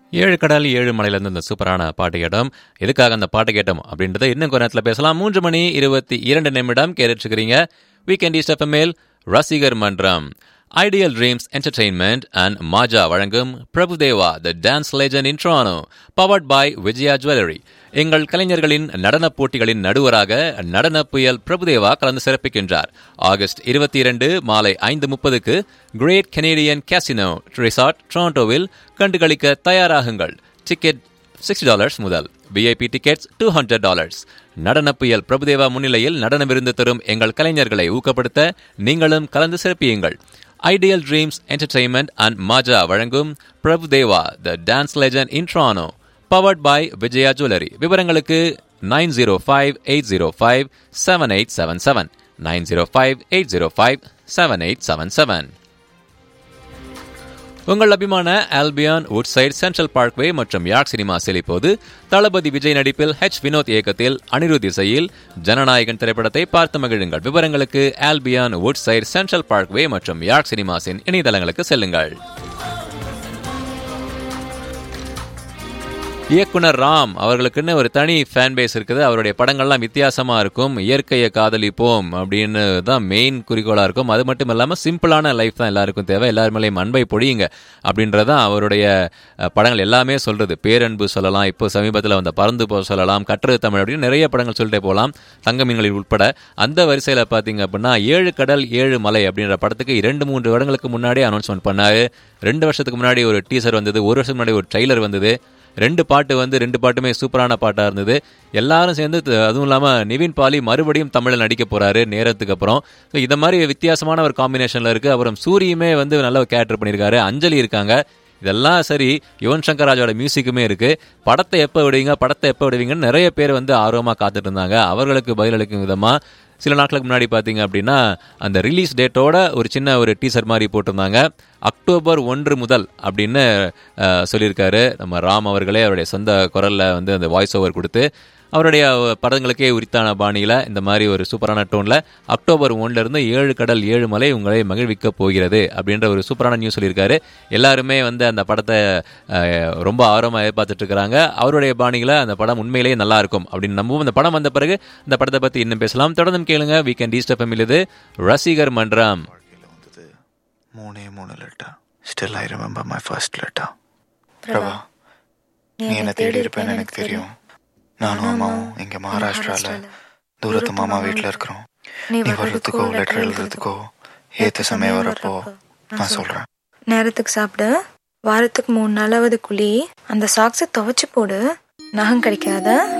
ஏழு கடல் ஏழு மலையிலேருந்து இந்த சூப்பரான பாட்டு கேட்டோம் எதுக்காக அந்த பாட்டு கேட்டோம் அப்படின்றத இன்னும் கொஞ்ச நேரத்தில் பேசலாம் மூன்று மணி இருபத்தி இரண்டு நிமிடம் கேட்டுருக்கிறீங்க வீக்கெண்ட் ஈஸ்ட் எஃப்எம்எல் ரசிகர் மன்றம் Ideal Dreams Entertainment and Maaja வழங்கும் Prabhudeva the dance legend in Toronto powered by Vijaya jewellery எங்கள் கலைஞர்களின் நடனப் போட்டிகளின் நடுவராக நடன புயல் பிரபுதேவா கலந்து சிறப்பிக்கின்றார் ஆகஸ்ட் இருபத்தி இரண்டு மாலை ஐந்து முப்பதுக்கு கிரேட் கெனேடியன் கேசினோ ரிசார்ட் டொரண்டோவில் கண்டுகளிக்க தயாராகுங்கள் டிக்கெட் சிக்ஸ்டி டாலர்ஸ் முதல் VIP tickets two hundred dollars நடன புயல் பிரபுதேவா முன்னிலையில் நடன விருந்து தரும் எங்கள் கலைஞர்களை ஊக்கப்படுத்த நீங்களும் கலந்து சிறப்பியுங்கள் Ideal Dreams Entertainment and Maaja வழங்கும் Prabhudeva the dance legend in Toronto powered by Vijaya jewellery விவரங்களுக்கு nine zero five eight zero five seven eight seven seven nine zero five eight zero five seven eight seven seven உங்கள் அபிமான Albion Woodside Central Parkway மற்றும் York சினிமாஸில் இப்போது தளபதி விஜய் நடிப்பில் H Vinod இயக்கத்தில் அனிருத் இசையில் ஜனநாயகன் திரைப்படத்தை பார்த்து மகிழுங்கள் விவரங்களுக்கு ஆல்பியான் வுட்சைட் சென்ட்ரல் பார்க்வே மற்றும் யார்க் சினிமாஸின் இணையதளங்களுக்கு செல்லுங்கள் இயக்குனர் ராம் அவர்களுக்குன்னு ஒரு தனி ஃபேன் பேஸ் இருக்குது அவருடைய படங்கள்லாம் வித்தியாசமா இருக்கும் இயற்கையை காதலிப்போம் அப்படின்னு தான் மெயின் குறிக்கோளா இருக்கும் அது மட்டும் இல்லாமல் சிம்பிளான லைஃப் தான் எல்லாருக்கும் தேவை எல்லார் மேலேயும் அன்பை பொழியுங்க அப்படின்றதான் அவருடைய அஹ், படங்கள் எல்லாமே சொல்றது பேரன்பு சொல்லலாம் இப்போ சமீபத்தில் வந்த பறந்து போ சொல்லலாம் கற்றது தமிழ் அப்படின்னு நிறைய படங்கள் சொல்லிட்டே போகலாம் தங்கமீன்களில் உட்பட அந்த வரிசையில் பார்த்தீங்க அப்படின்னா ஏழு கடல் ஏழு மலை அப்படின்ற படத்துக்கு இரண்டு மூன்று வருடங்களுக்கு முன்னாடியே அனௌன்ஸ்மெண்ட் பண்ணாரு ரெண்டு வருஷத்துக்கு முன்னாடி ஒரு டீசர் வந்தது ஒரு வருஷத்துக்கு முன்னாடி ஒரு ட்ரைலர் வந்தது ரெண்டு பாட்டு வந்து ரெண்டு பாட்டுமே சூப்பரான பாட்டா இருந்தது எல்லாரும் சேர்ந்து த- அதுவும் இல்லாம நிவின் பாலி மறுபடியும் தமிழில் நடிக்க போறாரு நேரத்துக்கு அப்புறம் ஸோ இந்த மாதிரி வித்தியாசமான ஒரு காம்பினேஷன்ல இருக்கு அப்புறம் சூரியுமே வந்து நல்ல ஒரு கேரக்டர் பண்ணியிருக்காரு அஞ்சலி இருக்காங்க இதெல்லாம் சரி யுவன் சங்கர் ராஜோட மியூசிக்குமே இருக்கு படத்தை எப்போ விடுவீங்க படத்தை எப்போ விடுவீங்கன்னு நிறைய பேர் வந்து ஆர்வமா காத்துட்டு இருந்தாங்க அவர்களுக்கு பதிலளிக்கும் விதமா சில நாட்களுக்கு முன்னாடி பார்த்தீங்க அப்படின்னா அந்த ரிலீஸ் டேட்டோட ஒரு சின்ன ஒரு டீசர் மாதிரி போட்டிருந்தாங்க அக்டோபர் ஒன்று முதல் அப்படின்னு அஹ், சொல்லியிருக்காரு நம்ம ராம் அவர்களே அவருடைய சொந்த குரல்ல வந்து அந்த வாய்ஸ் ஓவர் கொடுத்து அவருடைய படங்களுக்கே உரித்தான பாணியில் இந்த மாதிரி ஒரு சூப்பரான டோனில் அக்டோபர் ஒன்ல இருந்து ஏழு கடல் ஏழு மலை உங்களை மகிழ்விக்க போகிறது அப்படின்ற ஒரு சூப்பரான நியூஸ் சொல்லியிருக்காரு எல்லாருமே வந்து அந்த படத்தை அஹ், ரொம்ப ஆர்வமாக எதிர்பார்த்துட்டு இருக்கிறாங்க அவருடைய பாணியில் அந்த படம் உண்மையிலேயே நல்லா இருக்கும் அப்படின்னு நம்புவோம் அந்த படம் வந்த பிறகு அந்த படத்தை பற்றி இன்னும் பேசலாம் தொடர்ந்து கேளுங்க வீக்கெண்ட் ஈஸ்ட் எஃப்எம் இது ரசிகர் மன்றம் வாழ்க்கையில் வந்தது மூணே மூணு letter still I remember my first letter Prabha நீ என்ன தேடி இருப்பேன்னு எனக்கு தெரியும் நானும் அம்மாவும் இங்க மகாராஷ்டிரால தூரத்து மாமா வீட்ல இருக்கிறோம் நீ நீ வர்றதுக்கோ லெட்டர் எழுதுறதுக்கோ ஏத்த சமயம் வரப்போ நான் சொல்றேன் நேரத்துக்கு சாப்பிடு வாரத்துக்கு மூணு நாளாவது குழி அந்த சாக்ஸை துவைச்சு போடு நகம் கிடைக்காத